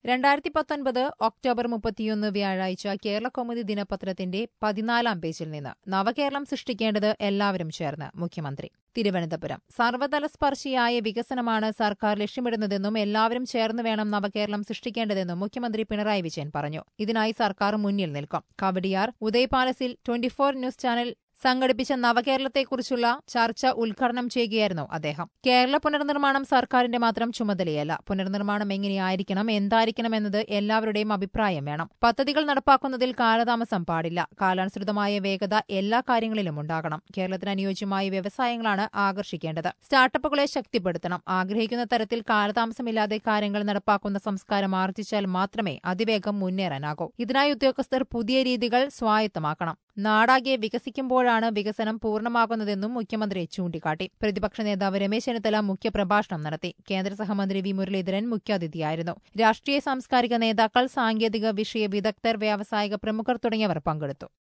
രണ്ടായിരത്തി പത്തൊൻപത് ഒക്ടോബർ മുപ്പത്തിയൊന്ന് വ്യാഴാഴ്ച കേരള കൗമുദി ദിനപത്രത്തിന്റെ പതിനാലാം പേജിൽ നിന്ന് നവകേരളം സൃഷ്ടിക്കേണ്ടത് എല്ലാവരും ചേർന്ന് മുഖ്യമന്ത്രി തിരുവനന്തപുരം സർവതല സ്പർശിയായ വികസനമാണ് സർക്കാർ ലക്ഷ്യമിടുന്നതെന്നും എല്ലാവരും ചേർന്ന് വേണം നവകേരളം സൃഷ്ടിക്കേണ്ടതെന്നും മുഖ്യമന്ത്രി പിണറായി വിജയൻ പറഞ്ഞു ഇതിനായി സർക്കാർ മുന്നിൽ നിൽക്കും കവടിയാർ ഉദയ് പാലസിൽ ട്വന്റിഫോർ ന്യൂസ് ചാനൽ സംഘടിപ്പിച്ച നവകേരളത്തെക്കുറിച്ചുള്ള ചർച്ച ഉദ്ഘാടനം ചെയ്യുകയായിരുന്നു അദ്ദേഹം കേരള പുനർനിർമ്മാണം സർക്കാരിന്റെ മാത്രം ചുമതലയല്ല പുനർനിർമ്മാണം എങ്ങനെയായിരിക്കണം എന്തായിരിക്കണം എന്നത് എല്ലാവരുടെയും അഭിപ്രായം വേണം പദ്ധതികൾ നടപ്പാക്കുന്നതിൽ കാലതാമസം പാടില്ല കാലാനുസൃതമായ വേഗത എല്ലാ കാര്യങ്ങളിലും ഉണ്ടാകണം കേരളത്തിന് അനുയോജ്യമായ വ്യവസായങ്ങളാണ് ആകർഷിക്കേണ്ടത് സ്റ്റാർട്ടപ്പുകളെ ശക്തിപ്പെടുത്തണം ആഗ്രഹിക്കുന്ന തരത്തിൽ കാലതാമസമില്ലാതെ കാര്യങ്ങൾ നടപ്പാക്കുന്ന സംസ്കാരം ആർജിച്ചാൽ മാത്രമേ അതിവേഗം മുന്നേറാനാകൂ ഇതിനായി ഉദ്യോഗസ്ഥർ പുതിയ രീതികൾ സ്വായത്തമാക്കണം നാടാകെ വികസിക്കുമ്പോഴാണ് വികസനം പൂർണ്ണമാകുന്നതെന്നും മുഖ്യമന്ത്രി ചൂണ്ടിക്കാട്ടി പ്രതിപക്ഷ നേതാവ് രമേശ് ചെന്നിത്തല മുഖ്യപ്രഭാഷണം നടത്തി കേന്ദ്ര സഹമന്ത്രി വി മുരളീധരൻ മുഖ്യാതിഥിയായിരുന്നു രാഷ്ട്രീയ സാംസ്കാരിക നേതാക്കൾ സാങ്കേതിക വിഷയ വിദഗ്ധർ വ്യാവസായിക പ്രമുഖർ തുടങ്ങിയവർ പങ്കെടുത്തു